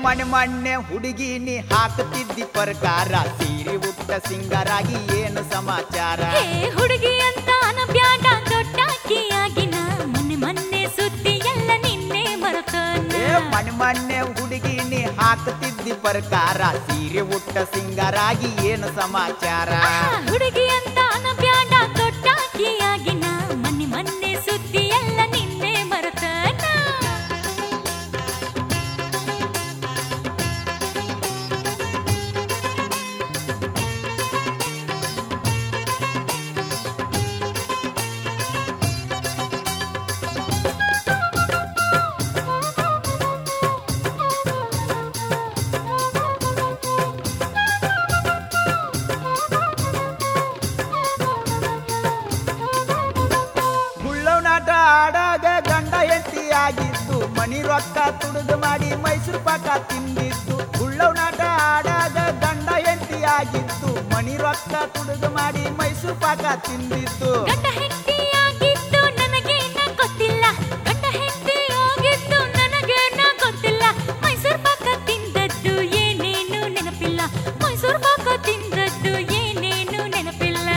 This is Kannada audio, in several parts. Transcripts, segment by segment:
ಮನೆ ಮಣ್ಣೆ ಹುಡುಗಿ ನೀ ಹಾಕುತ್ತಿದ್ದಿ ಪ್ರಕಾರ ಸೀರೆ ಉಟ್ಟ ಸಿಂಗರಾಗಿ ಏನು ಸಮಾಚಾರ ಹೇ ಹುಡುಗಿ ಅಂತ ಅನಬ್ಯಾಡ ದೊಡ್ಡಾಕಿಯಾಗಿನ ಮೊನ್ನೆ ಮೊನ್ನೆ ಸುದ್ದಿ ಎಲ್ಲ ನಿನ್ನೆ ಮರತನ ಏ ಮನೆ ಮಣ್ಣೆ ಹುಡುಗಿ ನೀ ಹಾಕುತ್ತಿದ್ದಿ ಪ್ರಕಾರ ಸೀರೆ ಉಟ್ಟ ಸಿಂಗರಾಗಿ ಏನು ಸಮಾಚಾರ ಹುಡುಗಿ ಅಂತ ಅನಬ್ಯಾಡ ದೊಡ್ಡಾಕಿಯಾಗಿನ ಮೊನ್ನೆ ಮೊನ್ನೆ ಸುದ್ದಿ ಎಲ್ಲ ನಿನ್ನೆ ಮರತನ ಗುಳ್ಳವ್ ನಾಟ ಆಡಾಗ ಗಂಡ ಹೆಂಡತಿ ಆಗಿದ್ದು ಮನಿ ರೊಕ್ಕ ತುಡುದು ಮಾಡಿ ಮೈಸೂರು ಪಾಕ ತಿಂದಿದ್ದು ಗುಳ್ಳವ್ ನಾಟ ಆಡಾಗ ಗಂಡ ಹೆಂಡತಿ ಆಗಿದ್ದು ಮನಿ ರೊಕ್ಕ ತುಡುದು ಮಾಡಿ ಮೈಸೂರು ಪಾಕ ತಿಂದಿದ್ದು ಗಂಡ ಹೆಂಡತಿಯಾಗಿದ್ದು ನನಗೇನ ಗೊತ್ತಿಲ್ಲ ಗಂಡ ಹೆಂಡತಿಯಾಗಿದ್ದು ನನಗೇನ ಗೊತ್ತಿಲ್ಲ ಮೈಸೂರು ಪಾಕ ತಿಂದದ್ದು ಏನೇನು ನೆನಪಿಲ್ಲ ಮೈಸೂರು ಪಾಕ ತಿಂದದ್ದು ಏನೇನು ನೆನಪಿಲ್ಲ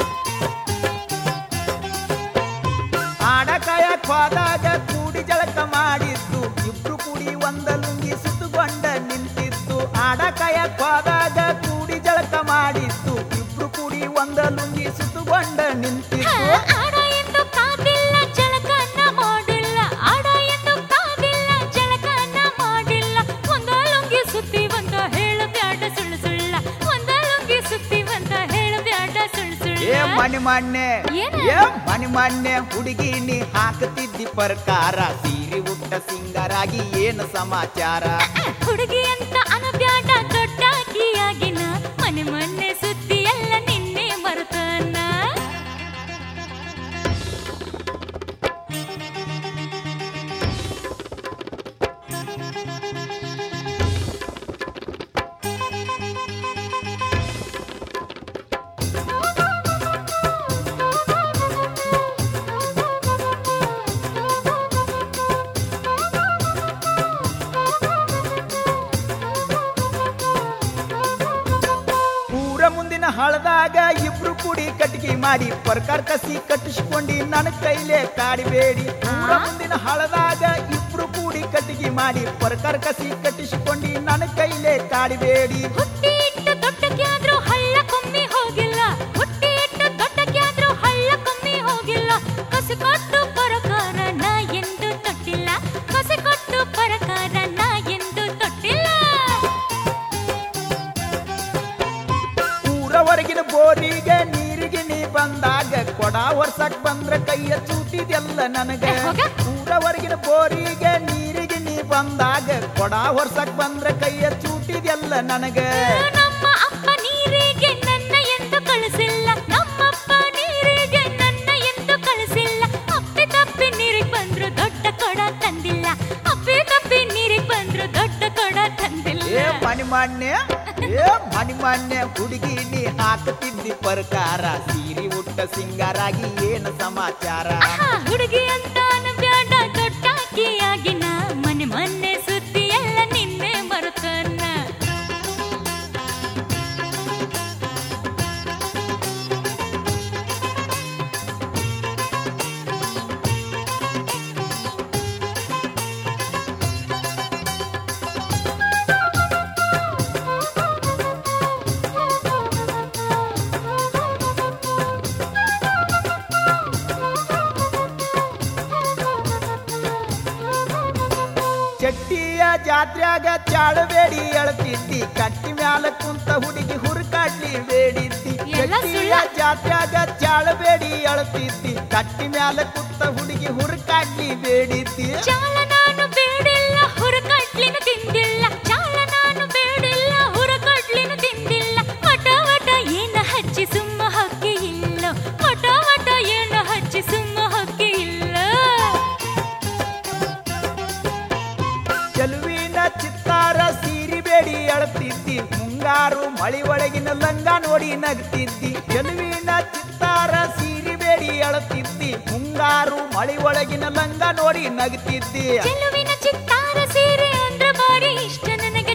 ಆಡಕಾಯಕ್ ಹೋದಾಗ ಕೂಡಿ ಜಳಕ ಮಾಡಿದ್ದು ಇಬ್ರು ಕೂಡಿ ಒಂದ ಲುಂಗಿ ಸುತ್ತುಕೊಂಡ ನಿಂತಿದ್ದು ಆಡಕಾಯಕ್ ಹೋದಾಗ ಕೂಡಿ ಜಳಕ ಮಾಡಿದ್ದು ಇಬ್ರು ಕೂಡಿ ಒಂದ ಲುಂಗಿ ಸುತ್ತುಕೊಂಡ ಹ, ನಿಂತಿದ್ದು ಆಡ ಎಂದು ಕಾದಿಲ್ಲ ಜಳಕನ ಮಾಡಿಲ್ಲ ಆಡ ಎಂದು ಕಾದಿಲ್ಲ ಜಳಕನ ಮಾಡಿಲ್ಲ ಒಂದ ಲುಂಗಿ ಸುತ್ತಿವಂತ ಹೇಳಬ್ಯಾಡ ಸುಳ್ಳು ಸುಳ್ಳ ಒಂದ ಲುಂಗಿ ಸುತ್ತಿವಂತ ಹೇಳಬ್ಯಾಡ ಸುಳ್ಳು ಸುಳ್ಳ ಏ ಮನಿ ಮಣ್ಣೆ ಏನ? ಏ ಮನಿ ಮಣ್ಣೆ ಹುಡುಗಿ ನೀ ಹಾಕುತ್ತಿದ್ದಿ ಪ್ರಕಾರ ಸೀರೆ ಉಟ್ಟ ಸಿಂಗರಾಗಿ ಏನು ಸಮಾಚಾರ ಹುಡುಗಿ ಅಂತ ಅನಬ್ಯಾಡ ದೊಡ್ಡಾಕಿಯಾಗಿನ ಮನೆ ಮೊನ್ನೆ ಸುದ್ದಿ ಎಲ್ಲ ನಿನ್ನೆ ಮರತನ ಊರ ಮುಂದಿನ ಹಳದಾಗ ಇಬ್ರು ಕೂಡಿ ಕಟ್ಟಿಗೆ ಮಾಡಿ ಪ್ರಕಾರ ಕಸಿ ಕಟ್ಟಿಸ್ಕೊಂಡಿ ನನ್ನ ಕೈಲೇ ಕಾಡಿಬೇಡಿ ಊರ ಮುಂದಿನ ಹಳದಾಗ ಇಬ್ರು ಕೂಡಿ ಕಟ್ಟಿಗೆ ಮಾಡಿ ಪ್ರಕಾರ ಕಸಿ ಕಟ್ಟಿಸ್ಕೊಂಡಿ ನನ್ನ ಕೈಲೇ ಕಾಡಿಬೇಡಿ ಹುಟ್ಟಿ ಇಟ್ಟು ದೊಡ್ಡಕ್ಕಾದ್ರೂ ಹಳ್ಳ ಕೊಮ್ಮಿ ಹೋಗಿಲ್ಲ ಹುಟ್ಟಿ ಇಟ್ಟು ದೊಡ್ಡಕ್ಕಾದ್ರೂ ಹಳ್ಳ ಕೊಮ್ಮಿ ಹೋಗಿಲ್ಲ ಕಸಿ ಕೊಟ್ಟು ಪರಕಾರ ನಾ ಎಂದು ತೊಟ್ಟಿಲ್ಲ ಕಸಿ ಕೊಟ್ಟು ಪರಕಾರ ನಾ ಎಂದು ತೊಟ್ಟಿಲ್ಲ ಊರ ಹೊರಗಿನ ಬೋರಿಗೆ ನೀರಿಗೆ ನೀ ಬಂದಾಗ ಕೊಡ ವರ್ಷಕ್ ಬಂದ್ರ ಕೈಯ ಚೂಟಿದೆಲ್ಲ ನನಗ ಏ, ಹೋಗ. ಊರ ಹೊರಗಿನ ಬೋರಿಗೆ ನೀರಿಗೆ ನೀ ಬಂದಾಗ ಕೊಡ ವರ್ಷಕ್ ಬಂದ್ರ ಕೈಯ ಚೂಟಿದೆಲ್ಲ ನನಗ ನಮ್ಮ ಅಪ್ಪ ನೀರಿಗೆ ನನ್ನ ಎಂದು ಕಳಿಸಿಲ್ಲ ನಮ್ಮಪ್ಪ ನೀರಿಗೆ ನನ್ನ ಎಂದು ಕಳಿಸಿಲ್ಲ ಅಪ್ಪಿ ತಪ್ಪಿ ನೀರಿಗೆ ಬಂದ್ರು ದೊಡ್ಡ ಕೊಡ ತಂದಿಲ್ಲ ಅಪ್ಪಿ ತಪ್ಪಿ ನೀರಿಗೆ ಬಂದ್ರು ದೊಡ್ಡ ಕೊಡ ತಂದಿಲ್ಲ ಏ ಮನಿ ಮಾನ್ಯ ಏ ಮನಿ ಮಾನ್ಯ ಹುಡುಗಿ ನೀ ಹಾಕುತ್ತಿದ್ದಿ ಪ್ರಕಾರ ಸೀರೆ ಉಟ್ಟ ಸಿಂಗಾರಾಗಿ ಏನು ಸಮಾಚಾರ ಆಹಾ, ಹುಡುಗಿ ಅಂತ ಬ್ಯಾಡ ದೊಡ್ಡಾಕಿಯಾಗಿನ ಮನೆ ಮೊನ್ನೆ ಸುದ್ದಿ ಎಲ್ಲ ನಿನ್ನೆ ಮರುತನ್ನ ಚಟ್ಟಿಯ ಜಾತ್ರ್ಯಾಗ ಚಾಳಬೇಡಿ ಅಳ್ತಿದ್ದಿ ಕಟ್ಟಿ ಮ್ಯಾಲ ಕುಂತ ಹುಡುಗಿ ಹುರುಕಾಡ್ಲಿ ಬೇಡಿದ್ದಿ ಎಲ್ಲ ಚಟ್ಟಿಯ ಸುಳ್ಳ. ಜಾತ್ರ್ಯಾಗ ಚಾಳಬೇಡಿ ಅಳ್ತಿದ್ದಿ ಕಟ್ಟಿ ಮ್ಯಾಲ ಕುಂತ ಹುಡುಗಿ ಹುರುಕಾಡ್ಲಿ ಬೇಡಿದ್ದಿ ಚಾಲ ನಾನು ಬೇಡಿಲ್ಲ ಹುರಕಡ್ಲಿನ ತಿಂದಿಲ್ಲ ಚಾಲ ನಾನು ಬೇಡಿಲ್ಲ ಹುರಕಡ್ಲಿನ ತಿಂದಿಲ್ಲ ವಟ ವಟ ಏನ ಹಚ್ಚಿ ಸುಮ್ಮ ಹಕ್ಕಿ ಇಲ್ಲ ವಟ ವಟ ಏನ ಹಚ್ಚಿ ಸುಮ್ಮ ಹಕ್ಕಿ ಇಲ್ಲ ಚೆಲುವಿನ ಚಿತ್ತಾರ ಸೀರಿ ಬೇಡಿ ಅಳ್ತಿದ್ದಿ ಮುಂಗಾರು ಮಳಿ ಒಳಗಿನ ಲಂಗ ನೋಡಿ ನಗ್ತಿದ್ದಿ ಚೆಲುವಿನ ಚಿತ್ತಾರ ಸೀರಿ ಬೇಡಿ ಅಳ್ತಿದ್ದಿ ಮುಂಗಾರು ಮಳಿ ಒಳಗಿನ ಲಂಗ ನೋಡಿ ನಗ್ತಿದ್ದಿ ಚೆಲುವಿನ ಚಿತ್ತಾರ ಸೀರೆ ಅಂದ್ರ ಬಾರಿ ಇಷ್ಟ ನನಗ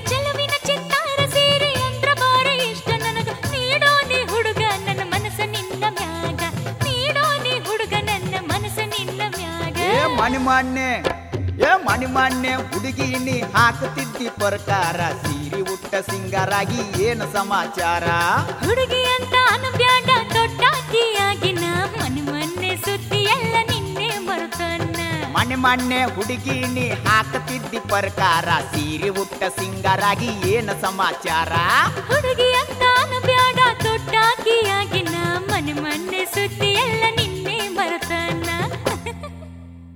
ಮನಿ ಮಾನ್ನೆ ಏ ಮನಿ ಮಾನ್ನೆ ಹುಡುಗಿ ನೀ ಹಾಕುತ್ತಿದ್ದಿ ಪ್ರಕಾರ ಸೀರಿ ಉಟ್ಟ ಸಿಂಗಾರಾಗಿ ಏನು ಸಮಾಚಾರ ಹುಡುಗಿ ಅಂತ ಅನ್ಬ್ಯಾಡ ದೊಡ್ಡಾಕಿಯಾಗಿನ ಮನೆ ಮೊನ್ನೆ ಸುದ್ದಿ ಎಲ್ಲ ನಿನ್ನೆ ಮರುತನ್ನ ಮನೆ ಮಣ್ಣೆ ಹುಡುಗಿ ನೀ ಹಾಕುತ್ತಿದ್ದಿ ಪ್ರಕಾರ ಸೀರೆ ಉಟ್ಟ ಸಿಂಗಾರಾಗಿ ಏನು ಸಮಾಚಾರ ಹುಡುಗಿ ಅಂತ ಅನ್ಬ್ಯಾಡ ದೊಡ್ಡಾಕಿಯಾಗಿನ ಮನೆ ಮೊನ್ನೆ ಸುದ್ದಿ ಎಲ್ಲ